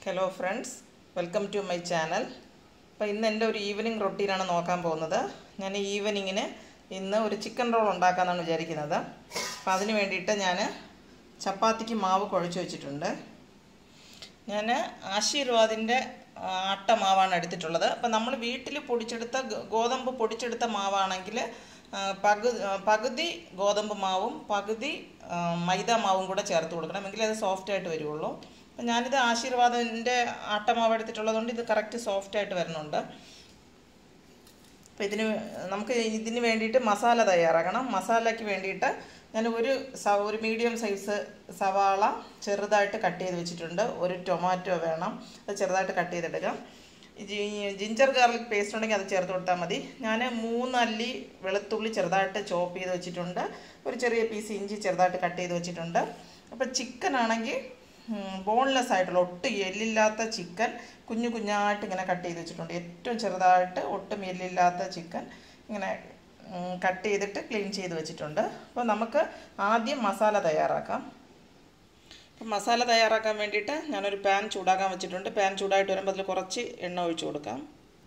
hello friends welcome to my channel അപ്പോൾ ഇന്ന് എൻ്റെ ഒരു ഈവനിങ് റൊട്ടീനാണ് നോക്കാൻ പോകുന്നത് ഞാൻ ഈവനിങ്ങിന് ഇന്ന് ഒരു ചിക്കൻ റോൾ ഉണ്ടാക്കാമെന്നാണ് വിചാരിക്കുന്നത് അപ്പോൾ അതിന് വേണ്ടിയിട്ട് ഞാൻ ചപ്പാത്തിക്ക് മാവ് കുഴച്ച് വെച്ചിട്ടുണ്ട് ഞാൻ ആശീർവാദിൻ്റെ ആട്ട മാവാണ് എടുത്തിട്ടുള്ളത് അപ്പം നമ്മൾ വീട്ടിൽ പൊടിച്ചെടുത്ത ഗ- ഗോതമ്പ് പൊടിച്ചെടുത്ത മാവാണെങ്കിൽ പകു പകുതി ഗോതമ്പ് മാവും പകുതി ആ, മൈദ മാവും കൂടെ ചേർത്ത് കൊടുക്കണം എങ്കിലേ അത് സോഫ്റ്റ് ആയിട്ട് വരുള്ളൂ അപ്പം ഞാനിത് ആശീർവാദിൻ്റെ ആട്ടമാവ് എടുത്തിട്ടുള്ളതുകൊണ്ട് ഇത് കറക്റ്റ് സോഫ്റ്റ് ആയിട്ട് വരുന്നുണ്ട് അപ്പോൾ ഇതിന് നമുക്ക് ഇതിന് വേണ്ടിയിട്ട് മസാല തയ്യാറാക്കണം മസാലയ്ക്ക് വേണ്ടിയിട്ട് ഞാൻ ഒരു സ ഒരു മീഡിയം സൈസ് സവാള ചെറുതായിട്ട് കട്ട് ചെയ്ത് വെച്ചിട്ടുണ്ട് ഒരു ടൊമാറ്റോ വേണം അത് ചെറുതായിട്ട് കട്ട് ചെയ്തെടുക്കാം ജി- ജിഞ്ചർ ഗാർലിക് പേസ്റ്റ് ഉണ്ടെങ്കിൽ അത് ചേർത്ത് കൊടുത്താൽ മതി ഞാൻ മൂന്നല്ലി വെളുത്തുള്ളി ചെറുതായിട്ട് ചോപ്പ് ചെയ്ത് വെച്ചിട്ടുണ്ട് ഒരു ചെറിയ പീസ് ഇഞ്ചി ചെറുതായിട്ട് കട്ട് ചെയ്ത് വെച്ചിട്ടുണ്ട് അപ്പോൾ ചിക്കൻ ആണെങ്കിൽ ബോൺലെസ് ആയിട്ടുള്ള ഒട്ടും എല്ലില്ലാത്ത ചിക്കൻ കുഞ്ഞു കുഞ്ഞായിട്ട് ഇങ്ങനെ കട്ട് ചെയ്ത് വെച്ചിട്ടുണ്ട് ഏറ്റവും ചെറുതായിട്ട് ഒട്ടും എല്ലില്ലാത്ത ചിക്കൻ ഇങ്ങനെ കട്ട് ചെയ്തിട്ട് ക്ലീൻ ചെയ്ത് വെച്ചിട്ടുണ്ട് അപ്പോൾ നമുക്ക് ആദ്യം മസാല തയ്യാറാക്കാം അപ്പം മസാല തയ്യാറാക്കാൻ വേണ്ടിയിട്ട് ഞാനൊരു പാൻ ചൂടാക്കാൻ വെച്ചിട്ടുണ്ട് പാൻ ചൂടായിട്ട് വരുമ്പോൾ അതിൽ കുറച്ച് എണ്ണ ഒഴിച്ചു കൊടുക്കാം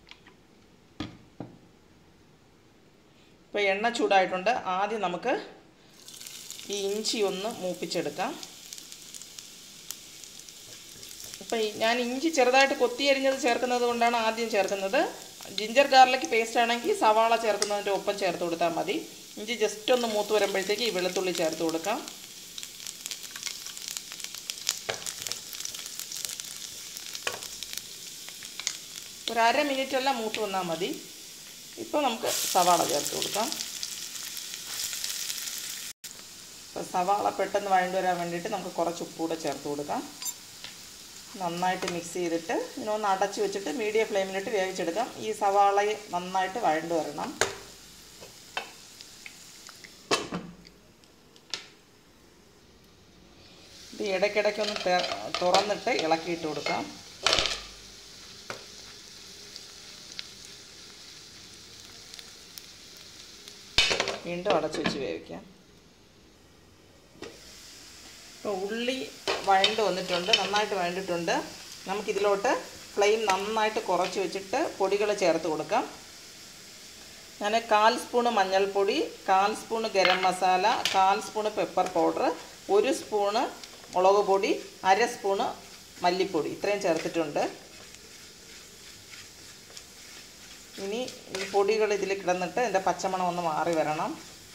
ഇപ്പോൾ എണ്ണ ചൂടായിട്ടുണ്ട് ആദ്യം നമുക്ക് ഈ ഇഞ്ചി ഒന്ന് മൂപ്പിച്ചെടുക്കാം ഇപ്പം ഈ- ഞാൻ ഇഞ്ചി ചെറുതായിട്ട് കൊത്തി അരിഞ്ഞത് ചേർക്കുന്നത് കൊണ്ടാണ് ആദ്യം ചേർക്കുന്നത് ജിഞ്ചർ ഗാർലിക് പേസ്റ്റ് ആണെങ്കിൽ സവാള ചേർക്കുന്നതിൻ്റെ ഒപ്പം ചേർത്ത് കൊടുത്താൽ മതി ഇഞ്ചി ജസ്റ്റ് ഒന്ന് മൂത്ത് വരുമ്പോഴത്തേക്ക് ഈ വെളുത്തുള്ളി ചേർത്ത് കൊടുക്കാം ഒരു അര മിനിറ്റ് എല്ലാം മൂത്ത് വന്നാൽ മതി ഇപ്പോൾ നമുക്ക് സവാള ചേർത്ത് കൊടുക്കാം ഇപ്പോൾ സവാള പെട്ടെന്ന് വഴണ്ടു വരാൻ വേണ്ടിയിട്ട് നമുക്ക് കുറച്ച് ഉപ്പ് കൂടെ ചേർത്ത് കൊടുക്കാം നന്നായിട്ട് മിക്സ് ചെയ്തിട്ട് ഇങ്ങനെ ഒന്ന് അടച്ച് വെച്ചിട്ട് മീഡിയം ഫ്ലെയിമിലിട്ട് വേവിച്ചെടുക്കാം ഈ സവാള നന്നായിട്ട് വഴണ്ടു വരണം ഇത് ഇടയ്ക്കിടയ്ക്ക് ഒന്ന് തെ- തുറന്നിട്ട് ഇളക്കിയിട്ട് കൊടുക്കാം വീണ്ടും അടച്ചു വെച്ച് വേവിക്കാം ഇപ്പോൾ ഉള്ളി വഴണ്ട് വന്നിട്ടുണ്ട് നന്നായിട്ട് വഴണ്ടിട്ടുണ്ട് നമുക്കിതിലോട്ട് ഫ്ലെയിം നന്നായിട്ട് കുറച്ച് വെച്ചിട്ട് പൊടികൾ ചേർത്ത് കൊടുക്കാം ഞാൻ കാൽ സ്പൂണ് മഞ്ഞൾപ്പൊടി കാൽ സ്പൂണ് ഗരം മസാല കാൽ സ്പൂണ് പെപ്പർ പൗഡർ ഒരു സ്പൂണ് മുളക് പൊടി അര സ്പൂണ് മല്ലിപ്പൊടി ഇത്രയും ചേർത്തിട്ടുണ്ട് ഇനി ഈ പൊടികൾ ഇതിൽ കിടന്നിട്ട് എൻ്റെ പച്ചമണം ഒന്ന് മാറി വരണം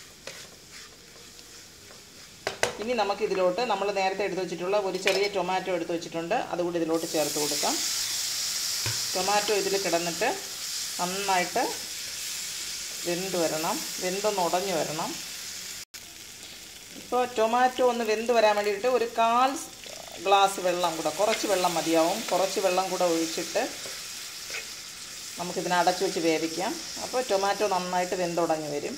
ഇനി നമുക്ക് ഇതിലോട്ട് നമ്മൾ നേരത്തെ എടുത്ത് വെച്ചിട്ടുള്ള ഒരു ചെറിയ ടൊമാറ്റോ എടുത്ത് വെച്ചിട്ടുണ്ട് അതുകൂടി ഇതിലോട്ട് ചേർത്ത് കൊടുക്കാം ടൊമാറ്റോ ഇതിൽ കിടന്നിട്ട് നന്നായിട്ട് വെന്ത് വരണം വെന്തൊന്ന് ഉടഞ്ഞു വരണം ഇപ്പോൾ ടൊമാറ്റോ ഒന്ന് വെന്ത് വരാൻ വേണ്ടിയിട്ട് ഒരു കാൽ ഗ്ലാസ് വെള്ളം കൂടെ കുറച്ച് വെള്ളം മതിയാവും കുറച്ച് വെള്ളം കൂടെ ഒഴിച്ചിട്ട് നമുക്കിതിനെ അടച്ചു വെച്ച് വേവിക്കാം അപ്പോൾ ടൊമാറ്റോ നന്നായിട്ട് വെന്തുടഞ്ഞു വരും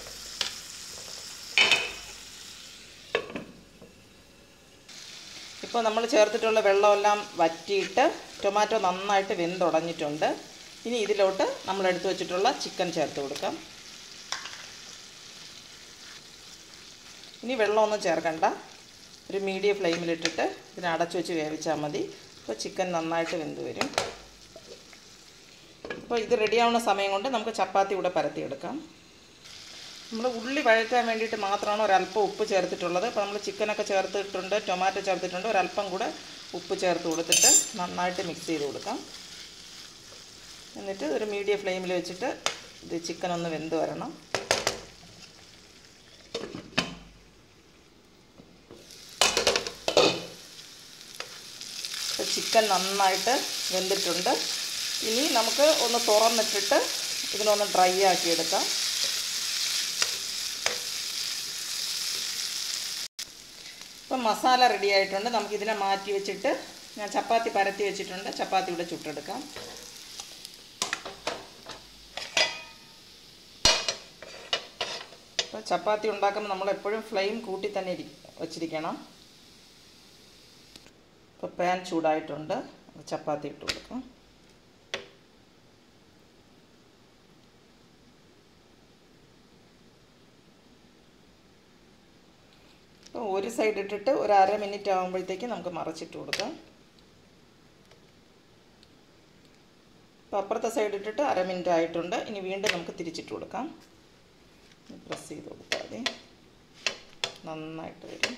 ഇപ്പോൾ നമ്മൾ ചേർത്തിട്ടുള്ള വെള്ളമെല്ലാം വറ്റിയിട്ട് ടൊമാറ്റോ നന്നായിട്ട് വെന്തുടഞ്ഞിട്ടുണ്ട് ഇനി ഇതിലോട്ട് നമ്മൾ എടുത്തു വെച്ചിട്ടുള്ള ചിക്കൻ ചേർത്ത് കൊടുക്കാം ഇനി വെള്ളമൊന്നും ചേർക്കണ്ട ഒരു മീഡിയം ഫ്ലെയിമിലിട്ടിട്ട് ഇതിനെ അടച്ചു വെച്ച് വേവിച്ചാൽ മതി അപ്പോൾ ചിക്കൻ നന്നായിട്ട് വെന്ത് വരും അപ്പോൾ ഇത് റെഡിയാവുന്ന സമയം കൊണ്ട് നമുക്ക് ചപ്പാത്തി കൂടെ പരത്തിയെടുക്കാം നമ്മൾ ഉള്ളി വഴറ്റാൻ വേണ്ടിയിട്ട് മാത്രമാണ് ഒരല്പം ഉപ്പ് ചേർത്തിട്ടുള്ളത് അപ്പോൾ നമ്മൾ ചിക്കനൊക്കെ ചേർത്തിട്ടുണ്ട് ടൊമാറ്റോ ചേർത്തിട്ടുണ്ട് ഒരല്പം കൂടെ ഉപ്പ് ചേർത്ത് കൊടുത്തിട്ട് നന്നായിട്ട് മിക്സ് ചെയ്ത് കൊടുക്കാം എന്നിട്ട് ഒരു മീഡിയം ഫ്ലെയിമിൽ വെച്ചിട്ട് ഇത് ചിക്കൻ ഒന്ന് വെന്ത് വരണം ഇപ്പോൾ ചിക്കൻ നന്നായിട്ട് വെന്തിട്ടുണ്ട് ഇനി നമുക്ക് ഒന്ന് തുറന്നിട്ടിട്ട് ഇതിനൊന്ന് ഡ്രൈ ആക്കി എടുക്കാം ഇപ്പം മസാല റെഡി ആയിട്ടുണ്ട് നമുക്കിതിനെ മാറ്റി വെച്ചിട്ട് ഞാൻ ചപ്പാത്തി പരത്തി വെച്ചിട്ടുണ്ട് ചപ്പാത്തി ഇവിടെ ചുട്ടെടുക്കാം അപ്പോൾ ചപ്പാത്തി ഉണ്ടാക്കുമ്പോൾ നമ്മൾ എപ്പോഴും ഫ്ലെയിം കൂട്ടി തന്നെ ഇരി വച്ചിരിക്കണം ഇപ്പോൾ പാൻ ചൂടായിട്ടുണ്ട് ചപ്പാത്തി ഇട്ട് കൊടുക്കാം അപ്പോൾ ഒരു സൈഡ് ഇട്ടിട്ട് ഒരു അര മിനിറ്റ് ആകുമ്പോഴത്തേക്ക് നമുക്ക് മറച്ചിട്ട് കൊടുക്കാം അപ്പോൾ അപ്പുറത്തെ സൈഡ് ഇട്ടിട്ട് അര മിനിറ്റ് ആയിട്ടുണ്ട് ഇനി വീണ്ടും നമുക്ക് തിരിച്ചിട്ട് കൊടുക്കാം പ്രസ് ചെയ്ത് കൊടുത്താൽ മതി നന്നായിട്ട് വരും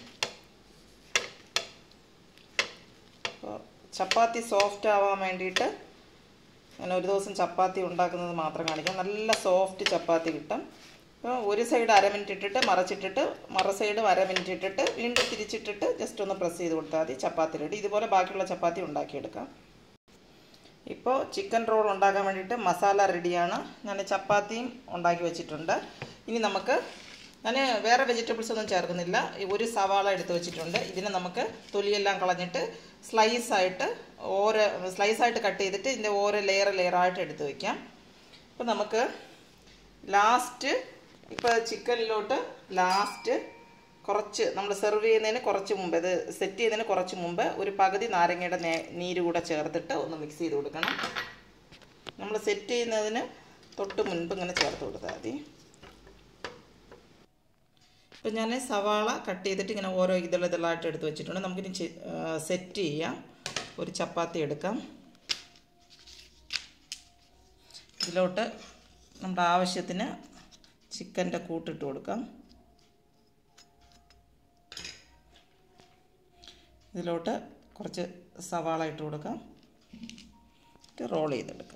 അപ്പോൾ ചപ്പാത്തി സോഫ്റ്റ് ആവാൻ വേണ്ടിയിട്ട് ഞാൻ ഒരു ദിവസം ചപ്പാത്തി ഉണ്ടാക്കുന്നത് മാത്രം കാണിക്കാം നല്ല സോഫ്റ്റ് ചപ്പാത്തി കിട്ടും അപ്പോൾ ഒരു സൈഡ് അര മിനിറ്റ് ഇട്ടിട്ട് മറച്ചിട്ടിട്ട് മറ സൈഡും അര മിനിറ്റ് ഇട്ടിട്ട് വീണ്ടും തിരിച്ചിട്ടിട്ട് ജസ്റ്റ് ഒന്ന് പ്രസ് ചെയ്ത് കൊടുത്താൽ മതി ചപ്പാത്തി റെഡി ഇതുപോലെ ബാക്കിയുള്ള ചപ്പാത്തി ഉണ്ടാക്കിയെടുക്കാം ഇപ്പോൾ ചിക്കൻ റോൾ ഉണ്ടാക്കാൻ വേണ്ടിയിട്ട് മസാല റെഡിയാണ് ഞാൻ ചപ്പാത്തിയും ഉണ്ടാക്കി വെച്ചിട്ടുണ്ട് ഇനി നമുക്ക് ഞാൻ വേറെ വെജിറ്റബിൾസ് ഒന്നും ചേർക്കുന്നില്ല ഈ ഒരു സവാള എടുത്ത് വെച്ചിട്ടുണ്ട് ഇതിനെ നമുക്ക് തൊലിയെല്ലാം കളഞ്ഞിട്ട് സ്ലൈസായിട്ട് ഓരോ സ്ലൈസായിട്ട് കട്ട് ചെയ്തിട്ട് ഇതിൻ്റെ ഓരോ ലെയർ ലെയറായിട്ട് എടുത്ത് വയ്ക്കാം അപ്പോൾ നമുക്ക് ലാസ്റ്റ് ഇപ്പോൾ ചിക്കനിലോട്ട് ലാസ്റ്റ് കുറച്ച് നമ്മൾ സെർവ് ചെയ്യുന്നതിന് കുറച്ച് മുമ്പ് ഇത് സെറ്റ് ചെയ്യുന്നതിന് കുറച്ച് മുമ്പ് ഒരു പകുതി നാരങ്ങയുടെ നേ നീര് കൂടെ ചേർത്തിട്ട് ഒന്ന് മിക്സ് ചെയ്ത് കൊടുക്കണം നമ്മൾ സെറ്റ് ചെയ്യുന്നതിന് തൊട്ട് മുൻപ് ഇങ്ങനെ ചേർത്ത് കൊടുത്താൽ മതി ഇപ്പം ഞാൻ സവാള കട്ട് ചെയ്തിട്ട് ഇങ്ങനെ ഓരോ ഇതള ഇതളായിട്ട് എടുത്ത് വെച്ചിട്ടുണ്ട് നമുക്കിനി സെറ്റ് ചെയ്യാം ഒരു ചപ്പാത്തി എടുക്കാം ഇതിലോട്ട് നമ്മുടെ ആവശ്യത്തിന് ചിക്കൻ്റെ കൂട്ടിട്ട് കൊടുക്കാം ഇതിലോട്ട് കുറച്ച് സവാള ഇട്ട് കൊടുക്കാം റോൾ ചെയ്തെടുക്കാം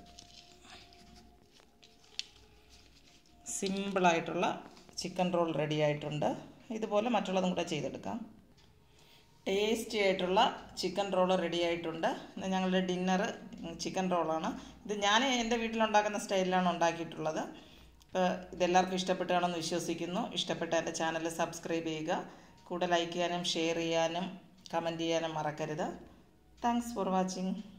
സിമ്പിളായിട്ടുള്ള ചിക്കൻ റോൾ റെഡി ആയിട്ടുണ്ട് ഇതുപോലെ മറ്റുള്ളതും കൂടെ ചെയ്തെടുക്കാം ടേസ്റ്റി ആയിട്ടുള്ള ചിക്കൻ റോൾ റെഡി ആയിട്ടുണ്ട് ഇന്ന് ഞങ്ങളുടെ ഡിന്നർ ചിക്കൻ റോളാണ് ഇത് ഞാൻ എൻ്റെ വീട്ടിലുണ്ടാക്കുന്ന സ്റ്റൈലിലാണ് ഉണ്ടാക്കിയിട്ടുള്ളത് അപ്പോൾ ഇതെല്ലാവർക്കും ഇഷ്ടപ്പെട്ടാണെന്ന് വിശ്വസിക്കുന്നു ഇഷ്ടപ്പെട്ട എൻ്റെ ചാനൽ സബ്സ്ക്രൈബ് ചെയ്യുക കൂടെ ലൈക്ക് ചെയ്യാനും ഷെയർ ചെയ്യാനും കമൻറ്റ് ചെയ്യാനും മറക്കരുത് താങ്ക്സ് ഫോർ വാച്ചിങ്